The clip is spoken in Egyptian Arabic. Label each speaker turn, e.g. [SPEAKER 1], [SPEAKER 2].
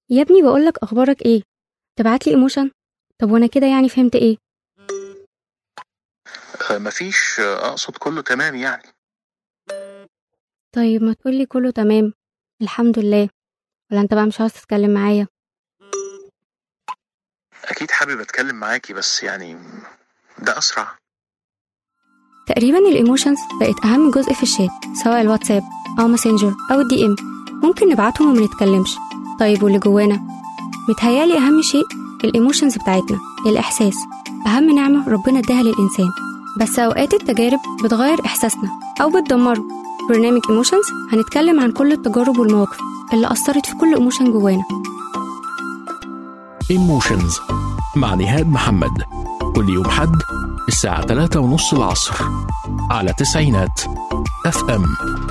[SPEAKER 1] يا ابني بقولك اخبارك ايه تبعتلي ايموشن طب وانا كده يعني فهمت ايه
[SPEAKER 2] آه، مفيش آه، أقصد كله تمام يعني
[SPEAKER 1] طيب ما تقولي كله تمام الحمد لله ولا انت بقى مش عاوز تتكلم معايا
[SPEAKER 2] أكيد حابب أتكلم معاكي بس يعني ده أسرع
[SPEAKER 1] تقريبا الايموشنز بقت اهم جزء في الشات سواء الواتساب او ماسنجر او الدي ام ممكن نبعتهم وما نتكلمش طيب واللي جوانا متهيالي اهم شيء الايموشنز بتاعتنا الاحساس اهم نعمه ربنا اداها للانسان بس اوقات التجارب بتغير احساسنا او بتدمره برنامج ايموشنز هنتكلم عن كل التجارب والمواقف اللي اثرت في كل ايموشن جوانا
[SPEAKER 3] ايموشنز مع نهاد محمد كل يوم حد الساعة 3 ونص العصر على تسعينات اف ام